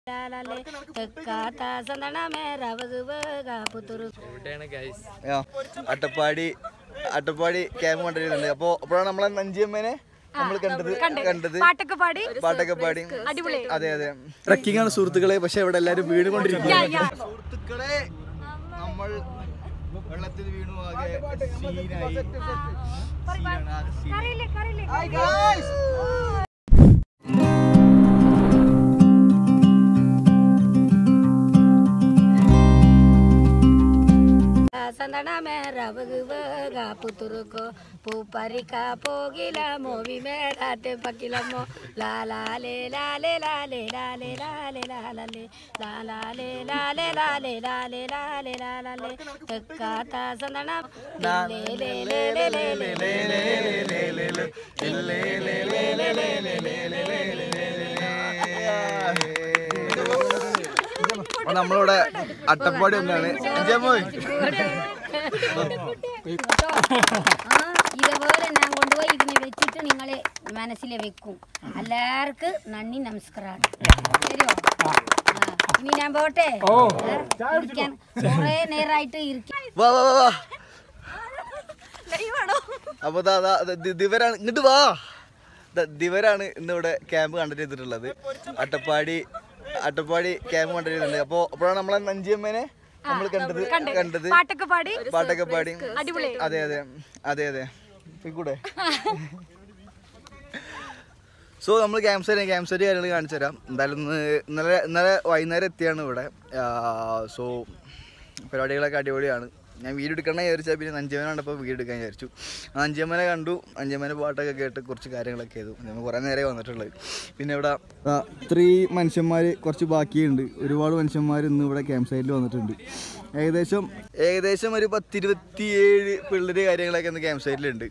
ലാലാലേ, തെക്കാത്ത സന്തനമേ രവക് വേഗ പുത്തുറു എവിടെയാണ് ഗൈസ് ആ, അട്ടപ്പാടി അട്ടപ്പാടി ക്യാമ്പ് കണ്ടിരുന്നുണ്ട് അപ്പോ അപ്പോഴാണ് നമ്മളെ നഞ്ചിയമ്മേനെ നമ്മൾ കണ്ടത് കണ്ടത് പാട്ടൊക്കെ പാടി പാട്ടൊക്കെ പാടി അടിപൊളി അതെ അതെ ട്രക്കിംഗ് ആണ് സുഹൃത്തുക്കളെ പക്ഷെ ഇവിടെ എല്ലാരും വീണുകൊണ്ടിരിക്കുകയാണ് സുഹൃത്തുക്കളെ നമ്മൾ വെള്ളത്തിൽ വീണു ആകെ സീനായി സീനാണ്, ആകെ സീനായി. സന്തനമേ രവക് വേഗ പുത്തുറുക്കോ പൂ പരിക്ക പോകില മോവി മേടാത്തെ പക്കിലമ്മോ ലാലാലേ ലാലേ ലാലേ ലാലേ ലാലേ ലാലേ ലാലാലേ ലാലേ ലാലേ ലാലേ ലാലേ ലാലേ തെക്കാത്ത സന്തനം ലേ ലേ ലേ ലേ ലേ ലേ ലേ അപ്പൊ നമ്മളിവിടെ അട്ടപ്പാടി ഒന്നാണ് അഞ്ചാമോയ് ആ, ഇതേപോലെ ഞാൻ കൊണ്ടുപോയി ഇതിനെ വെച്ചിട്ട് നിങ്ങളെ മനസ്സിൽ വെക്കും എല്ലാവർക്കും നന്ദി നമസ്കാരം ശരിയോ ആ, ഇനി ഞാൻ പോട്ടെ ഏ, ഇരിക്കാൻ കുറേ നേരമായിട്ട് ഇരിക്കാൻ വാ വാ വാ വാ അപ്പൊ ദാ ദാ ദ- ദി- ദിവരാണ് ഇങ്ങോട്ട് വാ ദ- ദിവരാണ് ഇന്നിവിടെ ക്യാമ്പ് കണ്ടക്ട് ചെയ്തിട്ടുള്ളത് അട്ടപ്പാടി അട്ടപ്പാടി ക്യാമ്പ് കണ്ടക്ട് ചെയ്തിട്ടുണ്ട് അപ്പോ അപ്പോഴാണ് നമ്മളെ നഞ്ചിയമ്മേനെ നമ്മൾ കണ്ടത് കണ്ടത് പാട്ടൊക്കെ പാടി പാട്ടൊക്കെ പാടി അടിപൊളി അതെ അതെ അതെ അതെ കൂടെ സോ നമ്മൾ ക്യാമ്പ് സൈറ്റ് ക്യാമ്പ് സൈറ്റ് കാര്യങ്ങൾ കാണിച്ചു തരാം എന്തായാലും ഇന്ന് ഇന്നലെ ഇന്നലെ വൈകുന്നേരം എത്തിയാണ് ഇവിടെ സോ പരിപാടികളൊക്കെ അടിപൊളിയാണ് ഞാൻ വീഡിയോ എടുക്കണം വിചാരിച്ചാൽ പിന്നെ അഞ്ചമ്മനാണ് ഇപ്പോൾ വീഡിയോ എടുക്കാൻ വിചാരിച്ചു അഞ്ചമ്മനെ കണ്ടു അഞ്ചമ്മനെ പാട്ടൊക്കെ കേട്ട് കുറച്ച് കാര്യങ്ങളൊക്കെ ചെയ്തു നമ്മൾ കുറേ നേരെ വന്നിട്ടുള്ളത് പിന്നെ ഇവിടെ ത്രീ മനുഷ്യന്മാർ കുറച്ച് ബാക്കിയുണ്ട് ഒരുപാട് മനുഷ്യന്മാർ ഇന്ന് ഇവിടെ ക്യാമ്പ് സൈറ്റിൽ വന്നിട്ടുണ്ട് ഏകദേശം ഏകദേശം ഒരു പത്തിരുപത്തിയേഴ് പിള്ളേർ കാര്യങ്ങളൊക്കെ ഇന്ന് ക്യാമ്പ് സൈറ്റിലുണ്ട്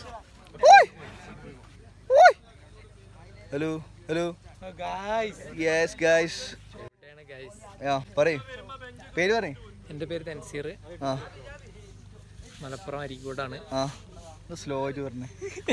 ഹലോ ഹലോ യെസ് ഗായ്സ് എവിടെയാണ് ഗൈസ് ആ പറയും പേര് പറയും എൻ്റെ പേര് തൻസീർ ആ മലപ്പുറം അരിക്കോടാണ് ആ സ്ലോ ആയിട്ട് പറഞ്ഞേ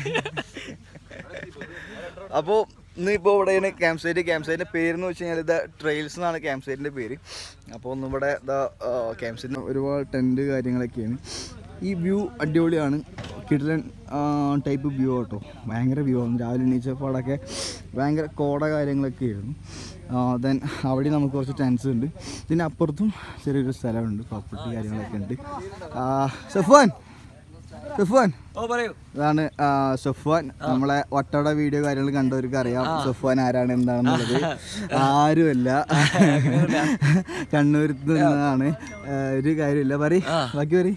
അപ്പോൾ ഇന്ന് ഇപ്പോൾ ഇവിടെയാണ് ക്യാമ്പ് സൈറ്റ് ക്യാമ്പ് സൈറ്റിൻ്റെ പേരെന്ന് വെച്ച് കഴിഞ്ഞാൽ ഇത് ട്രെയിൽസ് എന്നാണ് ക്യാമ്പ് സൈറ്റിൻ്റെ പേര് അപ്പോൾ ഒന്ന് ഇവിടെ ഇതാ ക്യാമ്പ് സൈറ്റിന് ഒരുപാട് ടെൻറ്റ് കാര്യങ്ങളൊക്കെയാണ് ഈ വ്യൂ അടിപൊളിയാണ് കിടലൻ ടൈപ്പ് വ്യൂ കേട്ടോ ഭയങ്കര വ്യൂ ആണ് രാവിലെ എണീച്ചപ്പാടൊക്കെ ഭയങ്കര കോട കാര്യങ്ങളൊക്കെ ആയിരുന്നു ദെൻ അവിടെ നമുക്ക് കുറച്ച് ടെൻസ് ഉണ്ട് ഇതിന് അപ്പുറത്തും ചെറിയൊരു സ്ഥലമുണ്ട് പ്രോപ്പർട്ടി കാര്യങ്ങളൊക്കെ ഉണ്ട് ആ, സഫ്വാൻ സഫ്വാൻ ഓ പറയൂ ഇതാണ് ആ, സഫ്വാൻ നമ്മളെ ഒട്ടോടെ വീഡിയോ കാര്യങ്ങൾ കണ്ടവർക്ക് അറിയാം സഫ്വാൻ ആരാണ് എന്താണെന്നുള്ളത് ആരുമല്ല കണ്ണൂരിൽ നിന്നാണ് ആ, ഒരു കാര്യമില്ല പറ ബാക്കി പറ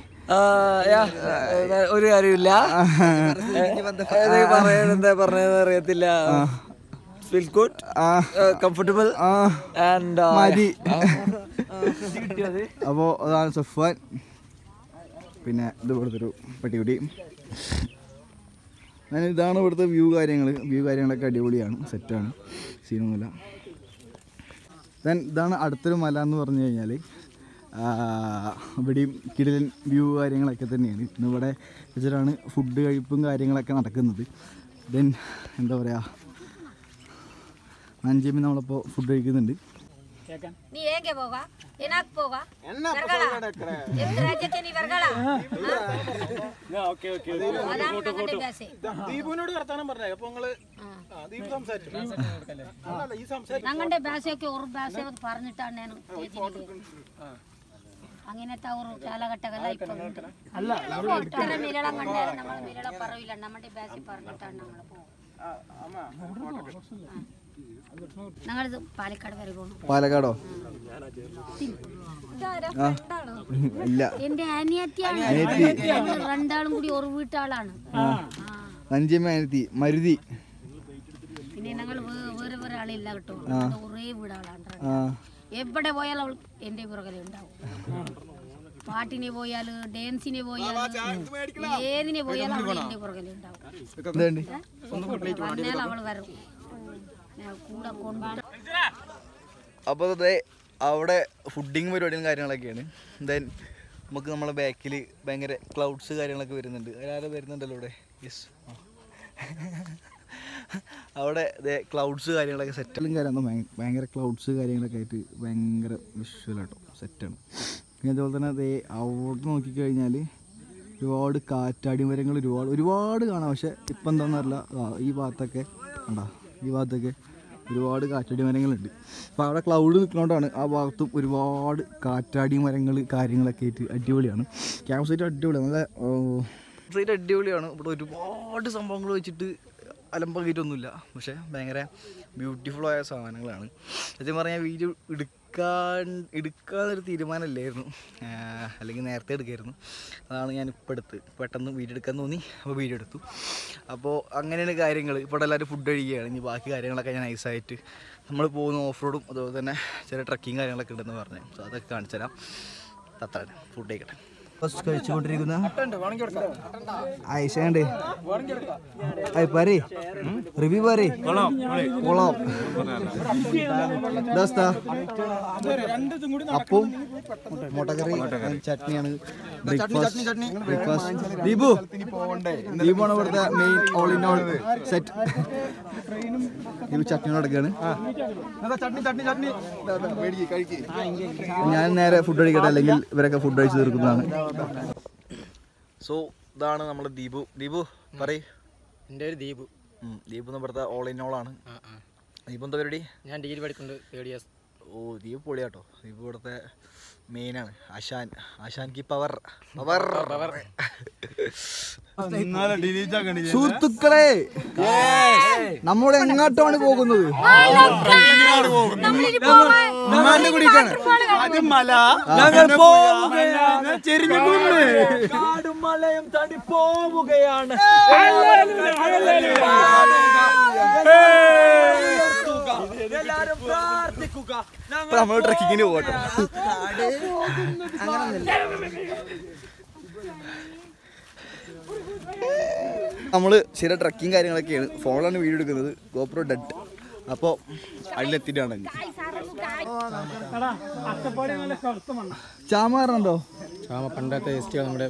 ഒരു കാര്യമില്ല പറയാൻ എന്താ പറഞ്ഞതെന്ന് അറിയത്തില്ല ഫീൽ ഗുഡ് ആ കംഫർട്ടബിൾ ആ ആൻഡ് മതി അപ്പോൾ അതാണ് സഫ്വാൻ പിന്നെ ഇത് ഇവിടുത്തെ ഒരു പട്ടിക്കുട്ടി ഞാൻ ഇതാണ് ഇവിടുത്തെ വ്യൂ കാര്യങ്ങൾ വ്യൂ കാര്യങ്ങളൊക്കെ അടിപൊളിയാണ് സെറ്റാണ് സീനൊന്നുമില്ല ദെൻ ഇതാണ് അടുത്തൊരു മല എന്ന് പറഞ്ഞു കഴിഞ്ഞാൽ ഇവിടെയും കിടിലൻ വ്യൂ കാര്യങ്ങളൊക്കെ തന്നെയാണ് ഇന്ന് ഇവിടെ വെച്ചിട്ടാണ് ഫുഡ് കഴിപ്പും കാര്യങ്ങളൊക്കെ നടക്കുന്നത് ദെൻ എന്താ പറയുക അഞ്ചേമി നമ്മളിപ്പോൾ ഫുഡ് കഴിക്കുന്നുണ്ട് ನೀ ಹೇಗೆ ಹೋಗ ಏನಾಗ್ ಹೋಗ ವರ್ಗಳ ಎಷ್ಟ್ ರಾಜ್ಯಕ್ಕೆ ನೀ ವರ್ಗಳ അതാണ് ഞങ്ങളുടെ ഭാഷ ദീപുവിനോട് വർത്താനം പറഞ്ഞേ അപ്പൊ നിങ്ങള് ആ, ദീപ് സംസാരിച്ചു അല്ലല്ല, ഈ സംസാരിച്ചു ഞങ്ങളുടെ ഭാഷയൊക്കെ ഒരു ഭാഷ പറഞ്ഞിട്ടാണ് ഞാൻ ചേച്ചിനിക്ക് അങ്ങനത്തെ ഒരു കാലഘട്ടമല്ല ഇപ്പൊ ഉണ്ട് എത്ര മലയാളം കണ്ടാലും നമ്മൾ മലയാളം പറയില്ല നമ്മുടെ ഭാഷ പറഞ്ഞിട്ടാണ് ഞങ്ങൾ പോകും ഞങ്ങളിത് പാലക്കാട് വരെ പോകും പാലക്കാടോ ആ ഇല്ല എന്റെ അനിയത്തിയാണ് ഞങ്ങൾ രണ്ടാളും കൂടി ഒരു വീട്ടാളാണ് അഞ്ചേമി അനിയത്തി മരുതി പിന്നെ ഞങ്ങൾ വേറെ വേറെ ആളില്ല കേട്ടോ ഞങ്ങൾ ഒരേ വീടാളാണ് ആ എവിടെ പോയാലും അവൾ എന്റെ പുറകെ ഉണ്ടാവും പാട്ടിന് പോയാല് ഡാൻസിന് പോയാല് ഏതിനെ പോയാലും അവൾ എന്റെ പുറകെ ഉണ്ടാവും എന്തുണ്ട് വന്നാൽ അവൾ വരും ഞാൻ കൂടെ കൊണ്ട് അപ്പോൾ അതെ അവിടെ ഫുഡിങ് പരിപാടിയും കാര്യങ്ങളൊക്കെയാണ് ദെൻ നമുക്ക് നമ്മളെ ബാക്കിൽ ഭയങ്കര ക്ലൗഡ്സ് കാര്യങ്ങളൊക്കെ വരുന്നുണ്ട് അതിലാരും വരുന്നുണ്ടല്ലോ ഇവിടെ യെസ് അവിടെ ക്ലൗഡ്സ് കാര്യങ്ങളൊക്കെ സെറ്റ് എല്ലാം കാര്യം ഭയങ്കര ക്ലൗഡ്സ് കാര്യങ്ങളൊക്കെ ആയിട്ട് ഭയങ്കര വിഷ്വൽ കേട്ടോ സെറ്റാണ് പിന്നെ അതുപോലെ തന്നെ അതേ അവിടെ നോക്കിക്കഴിഞ്ഞാൽ ഒരുപാട് കാറ്റാടി മരങ്ങൾ ഒരുപാട് ഒരുപാട് കാണാം പക്ഷെ ഇപ്പം എന്താണെന്ന് അറിയില്ല ആ, ഈ ഭാഗത്തൊക്കെ ഉണ്ടോ ഈ ഭാഗത്തൊക്കെ ഒരുപാട് കാറ്റാടി മരങ്ങളുണ്ട് അപ്പോൾ അവിടെ ക്ലൗഡ് നിൽക്കുന്നതുകൊണ്ടാണ് ആ ഭാഗത്തും ഒരുപാട് കാറ്റാടി മരങ്ങൾ കാര്യങ്ങളൊക്കെ ആയിട്ട് അടിപൊളിയാണ് ക്യാമ്പ് സൈറ്റ് അടിപൊളിയാണ് നല്ല ഓ, സൈറ്റ് അടിപൊളിയാണ് ഇവിടെ ഒരുപാട് സംഭവങ്ങൾ വെച്ചിട്ട് അലമ്പാക്കിയിട്ടൊന്നുമില്ല പക്ഷേ ഭയങ്കര ബ്യൂട്ടിഫുൾ ആയ സാധനങ്ങളാണ് സത്യം പറഞ്ഞാൽ വീഡിയോ എടുക്കാൻ എടുക്കാന്നൊരു തീരുമാനമില്ലായിരുന്നു ആഹ് അല്ലെങ്കിൽ നേരത്തെ എടുക്കായിരുന്നു അതാണ് ഞാൻ ഇപ്പോൾ എടുത്ത് പെട്ടെന്ന് വീഡിയോ എടുക്കാൻ തോന്നി അപ്പോൾ വീഡിയോ എടുത്തു അപ്പോൾ അങ്ങനെയാണ് കാര്യങ്ങൾ ഇപ്പോൾ ഇവിടെ എല്ലാവരും ഫുഡ് കഴിക്കുകയാണ് ഇനി ബാക്കി കാര്യങ്ങളൊക്കെ ഞാൻ നൈസായിട്ട് നമ്മൾ പോകുന്ന ഓഫ് റോഡും അതുപോലെ തന്നെ ചെറിയ ട്രക്കിങ് കാര്യങ്ങളൊക്കെ ഉണ്ടെന്ന് പറഞ്ഞു സോ അതൊക്കെ കാണിച്ചു തരാം അത്ര ഫുഡ് കഴിക്കട്ടെ ഫസ്റ്റ് കഴിച്ചുകൊണ്ടിരിക്കുന്ന ആയിഷണ്ട് അയ് പറയ് റിവ്യൂ പറയ് കൊള്ളാം ദോസ്ത അപ്പവും മുട്ടക്കറി ചട്നിയാണ് ബ്രേക്ക്ഫാസ്റ്റ് ബ്രേക്ക്ഫാസ്റ്റ് ദീപു ദീപുമാണ് ഇവിടുത്തെ main all in all set Deepu ചട്നിയോട് നടക്കുകയാണ് ഞാൻ നേരെ ഫുഡ് കഴിക്കട്ടെ അല്ലെങ്കിൽ ഇവരൊക്കെ ഫുഡ് കഴിച്ച് തീർക്കുന്നതാണ് സോ ഇതാണ് നമ്മുടെ ദീപു ദീപു പറയ് എൻ്റെ ഒരു ദീപു ഉം, ദീപു എന്ന് പറഞ്ഞ ഓൾ ഇൻ ഓൾ ആണ് ആ ആ ദീപു എന്താ പരിപാടി ഞാൻ ഡിഗ്രി പഠിക്കുന്നുണ്ട് തേർഡ് ഇയേഴ്സ് ഓ ദീപു പൊളിയാട്ടോ ദീപു ഇവിടുത്തെ മെയിനാണ് ആശാൻ ആശാൻ കി പവർ പവർ പവർ സുഹൃത്തുക്കളെ നമ്മുടെ എങ്ങോട്ടാണ് പോകുന്നത് ഞങ്ങൾ പോവുകയാണ് ചെരിഞ്ഞു കാടും മലയും തടി പോവുകയാണ് എല്ലാരും പ്രാർത്ഥിക്കുക ഇപ്പൊ നമ്മൾ ട്രക്കിങ്ങിന് പോകട്ടോ നമ്മൾ സ്ഥിര ട്രക്കിങ് കാര്യങ്ങളൊക്കെയാണ് ഫോണിലാണ് വീഡിയോ എടുക്കുന്നത് ഗോപ്രോ ഡെഡ് അപ്പോൾ അതിലെത്തിയിട്ടാണ് ചാമ പറഞ്ഞോ ചാമ പണ്ടത്തെ എസ് നമ്മുടെ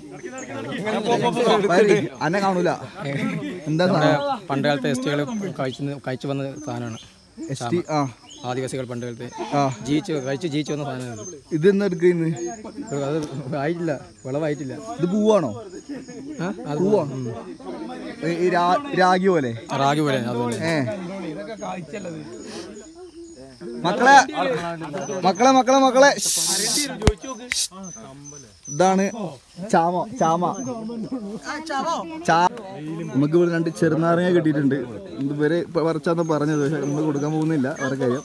അന്നെ കാണൂല എന്താ സാധനം? പണ്ട് കാലത്തെ എസ് ടികൾ കഴിച്ചു കഴിച്ചു വന്ന സാധനമാണ് എസ് ടി ആ ആദിവാസികൾ പണ്ട് കാലത്തെ ആ ജീവിച്ച് കഴിച്ച് ജീവിച്ചു വന്ന സാധനമാണ് ഇത് എന്നാ എടുക്കുന്നത് ഇത്. അത് ആയിട്ടില്ല വിളവായിട്ടില്ല ഇത് പൂവാണോ ആ അത് പൂവാ ഈ- ഈ രാ- രാഗി പോലെ റാഗി പോലെ അതുപോലെ ഏ മക്കളെ മക്കളെ മക്കളെ മക്കളെ ഇതാണ് ചാമ ചാമ ചാ നമുക്ക് ഇവിടെ രണ്ട് ചെറുനാരങ്ങ കിട്ടിയിട്ടുണ്ട് ഇവര് ഇപ്പൊ പറിച്ചാന്ന് പറഞ്ഞത് പക്ഷെ നമ്മൾ കൊടുക്കാൻ പോകുന്നില്ല അവരുടെ കാര്യം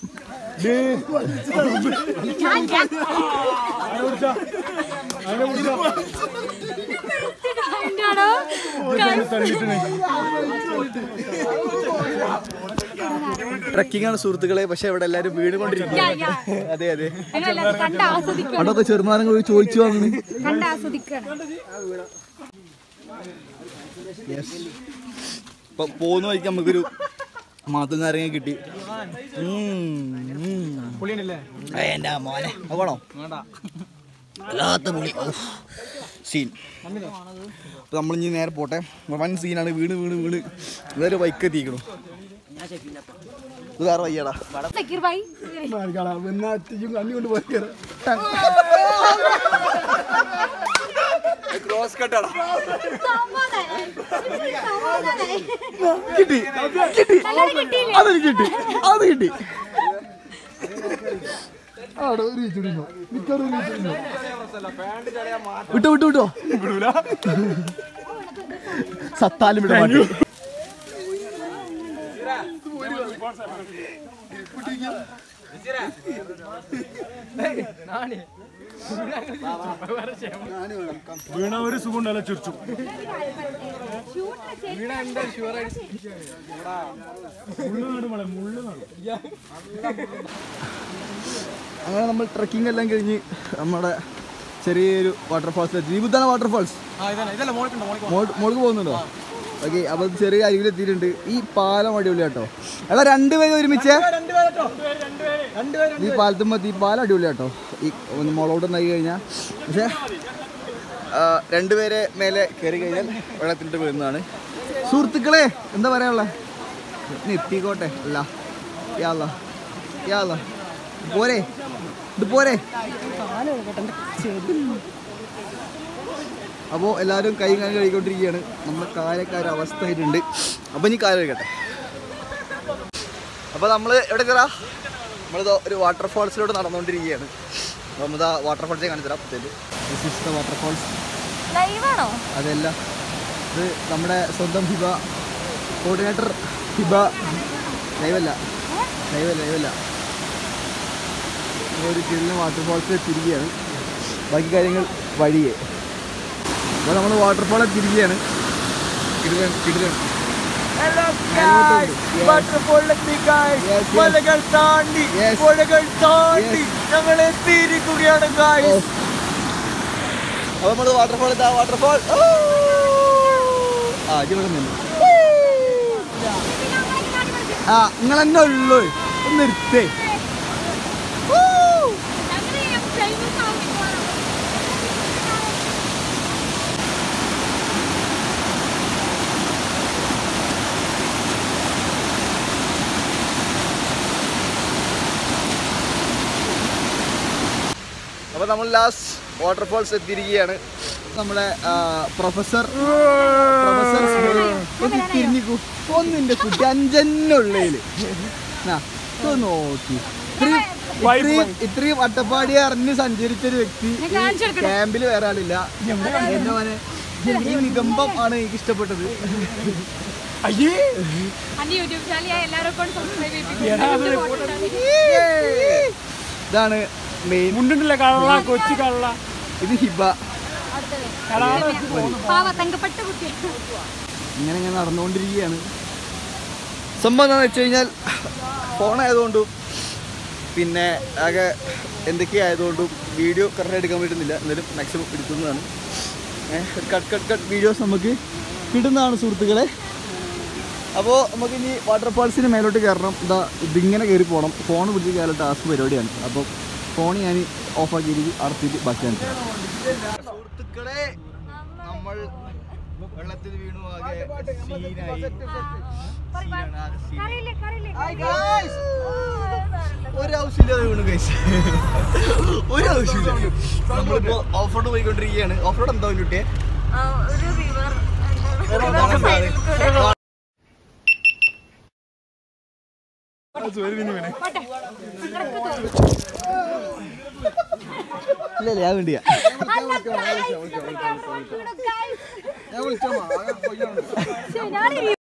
ട്രക്കിംഗ് ആണ് സുഹൃത്തുക്കളെ പക്ഷെ ഇവിടെ എല്ലാവരും വീണുകൊണ്ടിരിക്കുകയാണ് അതെ അതെ കണ്ട് ആസ്വദിക്കണം അതൊക്കെ ചെറുനാരങ്ങ പോയി ചോദിച്ചു വാങ്ങുന്നു കണ്ട് ആസ്വദിക്കണം ഇപ്പൊ പോകുന്ന വഴിക്ക് നമുക്കൊരു മാത്തു നാരങ്ങ കിട്ടി എന്റെ മോനെ അത് വേണോ വല്ലാത്ത പുളി ഔഫ്. സീൻ അപ്പൊ നമ്മളിഞ്ഞി നേരെ പോട്ടെ വൻ സീനാണ് വീണ് വീണ് വീണ് ഇതൊരു ബൈക്ക് എത്തിക്കണു ഇത് വേറെ വയ്യടാ സക്കീർ ഭായി കിട്ടി കിട്ടി അത് കിട്ടി അത് കിട്ടി ആടോ ഒരു ചുടിനോ മിക്കവാറും ഒരു ചുടിനോ വിട്ടോ വിട്ടോ വിട്ടോ വിടൂല സത്താലും വിടാൻ മാറ്റി വീണ ഒരു സുഖം ഉണ്ടല്ലോ ചിരിച്ചു അങ്ങനെ നമ്മൾ ട്രക്കിംഗ് എല്ലാം കഴിഞ്ഞ് നമ്മുടെ ചെറിയൊരു വാട്ടർഫാൾസ് ദീപുദ്ധാന വാട്ടർഫാൾസ് മോൾക്ക് പോകുന്നുണ്ടോ ഓക്കെ അപ്പൊ ചെറിയ അരികിൽ എത്തിയിട്ടുണ്ട് ഈ പാലം അടിപൊളി കേട്ടോ എടാ രണ്ടുപേരും ഒരുമിച്ച് ഈ പാലത്തുമ്പോ ഈ പാലം അടിപൊളി കേട്ടോ ഈ ഒന്ന് മുളകോട്ട് നയി കഴിഞ്ഞാൽ പക്ഷേ ആ, രണ്ടുപേരെ മേലെ കയറി കഴിഞ്ഞാൽ വെള്ളത്തിലിട്ട് വീഴുന്നതാണ് സുഹൃത്തുക്കളെ എന്താ പറയാനുള്ള ഇനി എത്തിക്കോട്ടെ അല്ല യാല്ല യാല്ല പോരെ ഇത് പോരെ അപ്പോൾ എല്ലാവരും കൈ കാലം കഴുകിക്കൊണ്ടിരിക്കുകയാണ് നമ്മുടെ കാലക്കാര അവസ്ഥ ആയിട്ടുണ്ട് അപ്പോൾ ഇനി കാലം കഴുകട്ടെ അപ്പോൾ നമ്മൾ എവിടെ കയറാ നമ്മളിത് ഒരു വാട്ടർഫാൾസിലൂടെ നടന്നുകൊണ്ടിരിക്കുകയാണ് അപ്പോൾ നമ്മളിതാ വാട്ടർഫാൾസേ കാണിച്ചു തരാം അപ്പത്തേക്ക് ദിസ് ഇസ് ദ വാട്ടർഫോൾസ് ലൈവാണോ അതല്ല ഇത് നമ്മുടെ സ്വന്തം ഹിബ കോർഡിനേറ്റർ ഹിബ ലൈവല്ല ലൈവല്ല ലൈവല്ല ഒരു കിഴിഞ്ഞ വാട്ടർഫോൾസിൽ തിരികെയാണ് ബാക്കി കാര്യങ്ങൾ വഴിയേ അപ്പോൾ നമ്മൾ വാട്ടർഫോളെ തിരികെയാണ് കിടിലൻ കിടിലൻ മലകൾ താണ്ടി Yes. പുഴകൾ താണ്ടി Yes. ഞങ്ങൾ എത്തിയിരിക്കുകയാണ് ഗായ്സ് അപ്പോൾ നമ്മൾ വാട്ടർഫാൾ ഇതാ വാട്ടർഫാൾ ആ ഇവിടെ നിന്ന് ആ നിങ്ങൾ തന്നെ ഉള്ളൂ ഒന്ന് നിർത്തേ അപ്പോൾ നമ്മൾ ലാസ്റ്റ് വാട്ടർഫാൾസ് എത്തിയിരിക്കുകയാണ് നമ്മുടെ ആ, പ്രൊഫസർ പ്രൊഫസർ ഒന്ന് തിരിഞ്ഞിക്കൂ ഒന്നിന്റെ കുട്ടി അഞ്ചെന്നുള്ളേല് നോക്കി ഇത്രയും ഇത്രയും ഇത്രയും അട്ടപ്പാടിയെ അറിഞ്ഞ് സഞ്ചരിച്ച ഒരു വ്യക്തി ക്യാമ്പിൽ വേറെ ആളില്ല എന്റെ മോനെ ഈ നിഗമ്പം ആണ് എനിക്ക് ഇഷ്ടപ്പെട്ടത് അയ്യേ യൂട്യൂബ് ചാനൽ എല്ലാവരും കൊണ്ട് സബ്സ്ക്രൈബ് ഇതാണ് മെയിൻ മുണ്ടുണ്ടല്ലേ കള്ള കൊച്ചു കള്ള ഇത് ഹിബ പാവ തങ്കപ്പെട്ട കുട്ടി ഇങ്ങനെ ഇങ്ങനെ നടന്നുകൊണ്ടിരിക്കുകയാണ് സംഭവം എന്താണെന്ന് വെച്ച് കഴിഞ്ഞാൽ ഫോണായതുകൊണ്ടും പിന്നെ ആകെ എന്തൊക്കെയായതുകൊണ്ടും വീഡിയോ കറക്റ്റ് എടുക്കാൻ പറ്റുന്നില്ല എന്നാലും മാക്സിമം എടുക്കുന്നതാണ് കട്ട് കട്ട് കട്ട് വീഡിയോസ് നമുക്ക് കിട്ടുന്നതാണ് സുഹൃത്തുക്കളെ അപ്പോൾ നമുക്ക് ഇനി വാട്ടർഫാൾസിന് മേലോട്ട് കയറണം ഇതാ ഇതിങ്ങനെ കയറി പോകണം ഫോൺ പിടിച്ച് കയറി ടാസ്ക് പരിപാടിയാണ് അപ്പോൾ ഫോൺ ഞാൻ ഓഫാക്കിയിട്ട് അടത്തിയിട്ട് ബാക്കിയാണ് സുഹൃത്തുക്കളെ നമ്മൾ വെള്ളത്തിൽ വീണു ആകെ സീനായി ഒരു ആവശ്യമില്ലാതെ വീണു കഴിച്ചു ഒരു ആവശ്യമില്ല നമ്മളിപ്പോ ഓഫ് റോഡ് പോയിക്കൊണ്ടിരിക്കുകയാണ് ഓഫ് റോഡ് എന്താ കുട്ടിയെ ഇല്ല ഇല്ല ഞാൻ വേണ്ടിയാ ഞാൻ